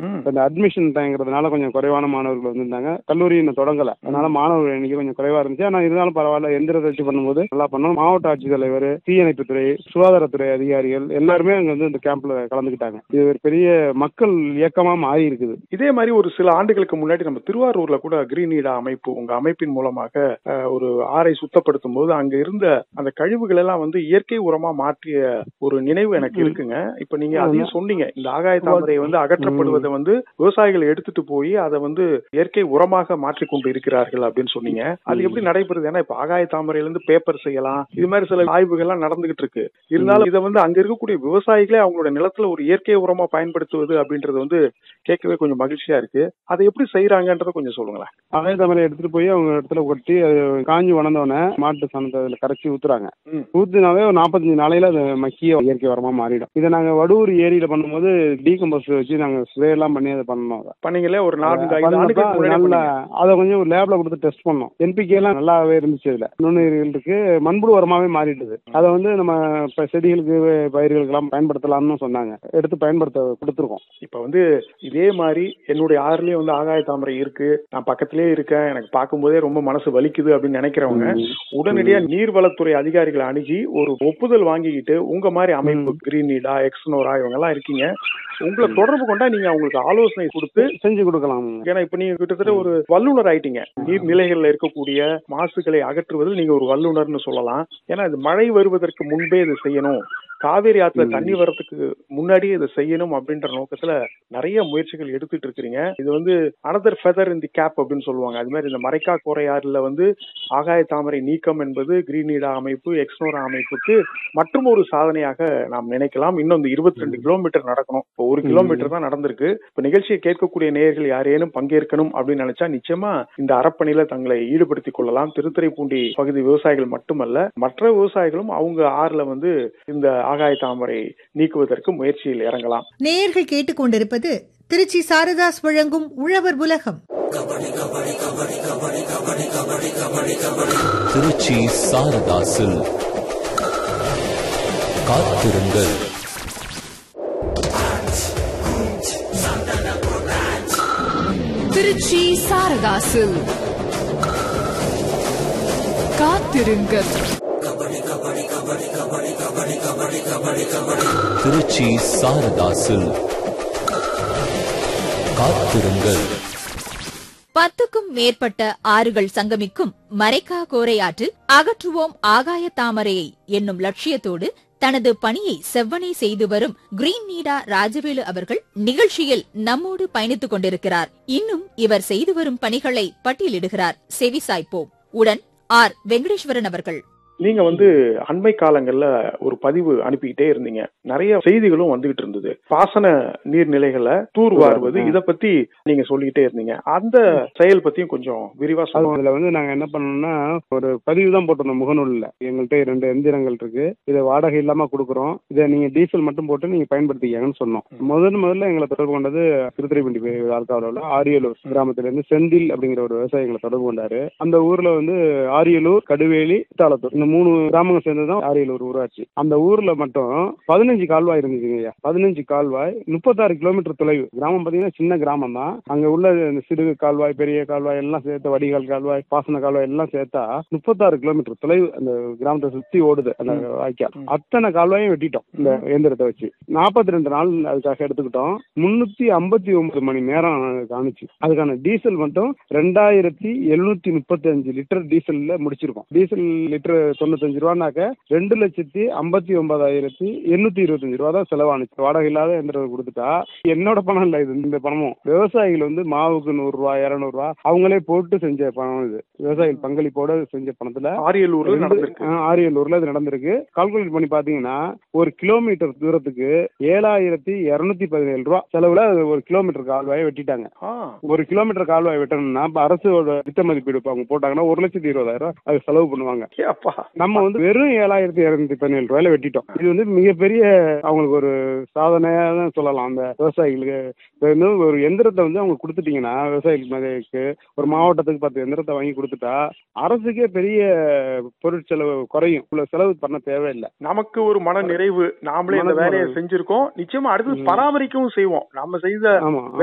ம். இப்ப இந்த அட்மிஷன் டைங்கிறதுனால கொஞ்சம் குறைவான மாணவர்கள் வந்திருந்தாங்க கல்லூரி இன்னும் தொடங்கல அதனால மாணவர்கள் எண்ணிக்கை கொஞ்சம் குறைவா இருந்துச்சு ஆனா இருந்தாலும் பரவாயில்ல எந்திரத்தை வச்சு பண்ணும்போது நல்லா பண்ணோம் மாவட்ட ஆட்சித்தலைவர் தீயணைப்புத்துறை சுகாதாரத்துறை அதிகாரிகள் எல்லாருமே அங்க வந்து இந்த கேம்ப்ல கலந்துக்கிட்டாங்க இது ஒரு பெரிய மக்கள் இயக்கமா மாறி இருக்குது இதே மாதிரி ஒரு சில ஆண்டுகளுக்கு முன்னாடி நம்ம திருவாரூர்ல கூட கிரீன் நீடா அமைப்பு உங்க அமைப்பின் மூலமாக அஹ், ஒரு ஆறை சுத்தப்படுத்தும் போது அங்க இருந்த அந்த கழிவுகள் எல்லாம் வந்து இயற்கை உரமா மாற்றிய ஒரு நினைவு எனக்கு ம். இருக்குங்க இப்ப நீங்க அதையும் சொன்னீங்க இந்த ஆகாய தாமரை வந்து அகற்றப்படுவதை வந்து விவசாயிகள் எடுத்துட்டு போய் அதை வந்து இயற்கை உரமாக மாற்றி கொண்டு இருக்கிறார்கள் அப்படின்னு சொன்னீங்க அது ம். எப்படி நடைபெறுது ஏன்னா இப்ப ஆகாய தாமரையில இருந்து பேப்பர் செய்யலாம் இது மாதிரி சில ஆய்வுகள் எல்லாம் நடந்துகிட்டு இருக்கு இருந்தாலும் இதை வந்து அங்க இருக்கக்கூடிய விவசாயிகளே அவங்களோட நிலத்துல ஒரு இயற்கை உரமா பயன்படுத்துவது அப்படின்றது வந்து கேட்கவே கொஞ்சம் மகிழ்ச்சியா இருக்கு அதை எப்படி செய்யறாங்கன்றத கொஞ்சம் சொல்லுங்களேன் ஆகாய தாமரை எடுத்துட்டு போய் அவங்க இடத்துல கொட்டி அது காஞ்சி வளர்ந்தோடனே மாட்டு சாணத்தை அதுல கரைச்சி ஊத்துறாங்க ம். ஊத்துனாவே ஒரு நாற்பத்தஞ்சு நாளையில அது மக்கிய இயற்கை உரமா மாறிடும் இதை நாங்க வடூர் ஏரியில பண்ணும்போது டீகம்போஸ் வச்சு நாங்க ஸ்ப்ரே எல்லாம் பண்ணி அதை பண்ணோம் அதை பண்ணீங்களே ஒரு நான்கு ஐந்து பண்ணப்ப ஆண்டுகளுக்கு அது முன்னாடி நல்லா பண்ணீங்க. அதை கொஞ்சம் ஒரு லேப்ல கொடுத்து டெஸ்ட் பண்ணோம் என்பிகே எல்லாம் நல்லாவே இருந்துச்சு இதுல நுண்ணுயிர்கள் இருக்கு மண்புழு உரமாவே மாறிடுது அதை வந்து நம்ம இப்ப செடிகளுக்கு பயிர்களுக்கு எல்லாம் பயன்படுத்தலாம்னு சொன்னாங்க எடுத்து பயன்படுத்த கொடுத்துருக்கோம் இப்ப வந்து இதே மாதிரி என்னுடைய ஆறுலயே வந்து ஆகாய தாமரை இருக்கு நான் பக்கத்திலே இருக்கேன் எனக்கு பார்க்கும்போதே ரொம்ப மனசு வலிக்குது அப்படின்னு நினைக்கிறவங்க உடனடியா நீர்வளத்துறை அதிகாரிகளை அணுகி ஒரு ஒப்புதல் வாங்கிக்கிட்டு உங்க மாதிரி அமைப்பு கிரீன் நீடா எக்ஸ்னோரா இவங்க எல்லாம் இருக்கீங்க உங்களை தொடர்பு கொண்டா நீங்க அவங்களுக்கு ஆலோசனை கொடுத்து செஞ்சு கொடுக்கலாம் ஏன்னா இப்ப நீங்க கிட்டத்தட்ட ஒரு வல்லுனர் ஆயிட்டீங்க நீர்நிலைகள்ல இருக்கக்கூடிய மாசுகளை அகற்றுவதில் நீங்க ஒரு வல்லுனர்னு சொல்லலாம் ஏன்னா இது மழை வருவதற்கு முன்பே இதை செய்யணும் காவேரி ஆத்துல ம். தண்ணி வர்றதுக்கு முன்னாடியே இதை செய்யணும் அப்படின்ற நோக்கத்துல நிறைய முயற்சிகள் எடுத்துட்டு இருக்கிறீங்க இது வந்து another feather in the cap அப்படின்னு சொல்லுவாங்க அது மாதிரி இந்த மரைக்கா கோரையாறுல வந்து ஆகாய தாமரை நீக்கம் என்பது கிரீனீடா அமைப்பு எக்ஸ்னோரா அமைப்புக்கு மற்றும் ஒரு சாதனையாக நாம் நினைக்கலாம் இன்னும் இந்த இருபத்தி ரெண்டு கிலோமீட்டர் நடக்கணும் இப்போ ஒரு ம். கிலோமீட்டர் தான் நடந்திருக்கு இப்ப நிகழ்ச்சியை கேட்கக்கூடிய நேயர்கள் யாரேனும் பங்கேற்கணும் அப்படின்னு நினைச்சா நிச்சயமா இந்த அறப்பணியில தங்களை ஈடுபடுத்திக் கொள்ளலாம் திருத்துறைப்பூண்டி பகுதி விவசாயிகள் மட்டுமல்ல மற்ற விவசாயிகளும் அவங்க ஆறுல வந்து இந்த ஆகாய தாமரை நீக்குவதற்கு முயற்சியில் இறங்கலாம் நேயர்கள் கேட்டுக்கொண்டிருப்பது திருச்சி சாரதாஸ் வழங்கும் உழவர் உலகம் திருச்சி சாரதாசில் காத்திருங்கள் திருச்சி சாரதாசில் காத்திருங்கள் திருச்சி சாரதாசில் காத்திருங்கள் பத்துக்கும் மேற்பட்ட ஆறுகள் சங்கமிக்கும் மரைக்கா கோரையாற்றில் அகற்றுவோம் ஆகாய தாமரையை என்னும் லட்சியத்தோடு தனது பணியை செவ்வனே செய்து வரும் கிரீன் நீடா ராஜவேலு அவர்கள் நிகழ்ச்சியில் நம்மோடு பயணித்துக் கொண்டிருக்கிறார் இன்னும் இவர் செய்து வரும் பணிகளை பட்டியலிடுகிறார் செவிசாய்ப்போம் உடன் ஆர் வெங்கடேஸ்வரன் அவர்கள் நீங்க வந்து அண்மை காலங்கள்ல ஒரு பதிவு அனுப்பிக்கிட்டே இருந்தீங்க நிறைய செய்திகளும் வந்துகிட்டு இருந்தது பாசன நீர்நிலைகளை தூர்வாருவது ம். இத பத்தி நீங்க சொல்லிக்கிட்டே இருந்தீங்க அந்த செயல் பத்தியும் கொஞ்சம் விரிவா அது சொல்லுங்க அதுல வந்து நாங்க என்ன பண்ணோம்னா ஒரு பதிவு தான் போட்டிருந்தோம் முகநூல்ல எங்கள்கிட்ட ரெண்டு எந்திரங்கள் இருக்கு இதை வாடகை இல்லாம கொடுக்குறோம் இதை நீங்க டீசல் மட்டும் போட்டு நீங்க பயன்படுத்திக்கங்கன்னு சொன்னோம் முதல் முதல்ல எங்களை தொடர்பு கொண்டது திருத்துறைப்பூண்டி தாலுக்காவில் உள்ள ஆரியலூர் கிராமத்துல இருந்து செந்தில் அப்படிங்கிற ஒரு விவசாயி எங்களை தொடர்பு கொண்டாரு அந்த ஊர்ல வந்து ஆரியலூர் கடுவேலி தாளத்தூர் இந்த மூணு கிராமங்கள் சேர்ந்ததுதான் ஆரியலூர் ஊராட்சி அந்த ஊர்ல மட்டும் பதினஞ்சு கால்வாய் இருந்துச்சுங்க ஐயா பதினஞ்சு கால்வாய் முப்பத்தாறு கிலோமீட்டர் தொலைவு கிராமம் பாத்தீங்கன்னா சின்ன கிராமம் தான் அங்க உள்ள இந்த சிறு கால்வாய் பெரிய கால்வாய் எல்லாம் சேர்த்து வடிகால் கால்வாய் பாசன கால்வாய் எல்லாம் சேர்த்தா முப்பத்தாறு கிலோமீட்டர் தொலைவு அந்த கிராமத்தை சுத்தி ஓடுது அந்த வாய்க்கால் அத்தனை கால்வாயும் வெட்டிட்டோம் இந்த இயந்திரத்தை வச்சு நாற்பத்தி ரெண்டு நாள் அதுக்காக எடுத்துக்கிட்டோம் முன்னூத்தி ஐம்பத்தி ஒன்பது மணி நேரம் காமிச்சு அதுக்கான டீசல் மட்டும் ரெண்டாயிரத்தி எழுநூத்தி முப்பத்தி அஞ்சு லிட்டர் டீசல்ல முடிச்சிருக்கோம் டீசல் லிட்டர் தொண்ணூத்தஞ்சு ரூபானாக்க ரெண்டு லட்சத்தி ஐம்பத்தி ஒன்பதாயிரத்தி எண்ணூத்தி இருபத்தஞ்சு ரூபா தான் செலவானுச்சு வாடகை இல்லாத எந்திரம் கொடுத்துட்டா என்னோட பணம் இல்ல இது இந்த பணமும் விவசாயிகள் வந்து மாவுக்கு நூறு ரூபாய் இருநூறு ரூபாய் அவங்களே போட்டு செஞ்ச பணம் இது விவசாயிகள் பங்களிப்போட செஞ்ச பணத்துல ஆரியலூர்ல ரெண்டு- நடந்திருக்கு ஆ, ஆரியலூர்ல இது நடந்திருக்கு கால்குலேட் பண்ணி பாத்தீங்கன்னா ஒரு கிலோமீட்டர் தூரத்துக்கு ஏழாயிரத்தி இருநூத்தி பதினேழு ரூபா செலவுல அது ஒரு கிலோமீட்டர் கால்வாயை வெட்டிட்டாங்க ஆ, ஒரு கிலோமீட்டர் கால்வாய் வெட்டணும்னா இப்ப அரசோட திட்ட மதிப்பீடு இப்ப அவங்க போட்டாங்கன்னா ஒரு லட்சத்தி இருபதாயிரம் ரூபாய் அது செலவு பண்ணுவாங்க ஏ அப்பா நம்ம வந்து வெறும் ஏழாயிரத்தி இருநூத்தி பதினேழு ரூபாயில வெட்டிட்டோம் இது வந்து மிகப்பெரிய அவங்களுக்கு ஒரு சாதனையா தான் சொல்லலாம் அந்த விவசாயிகளுக்கு இப்ப வந்து ஒரு எந்திரத்தை வந்து அவங்க கொடுத்துட்டீங்கன்னா விவசாயிகளுக்கு ஒரு மாவட்டத்துக்கு பத்து எந்திரத்தை வாங்கி கொடுத்துட்டா அரசுக்கே பெரிய பொருட்செலவு குறையும் இவ்வளவு செலவு பண்ண தேவையில்லை நமக்கு ஒரு மன நிறைவு நாமளே இந்த மன வேலையை நிறைவு. செஞ்சிருக்கோம் நிச்சயமா அடுத்து ம். பராமரிக்கவும் செய்வோம் நாம செய்த ஆமா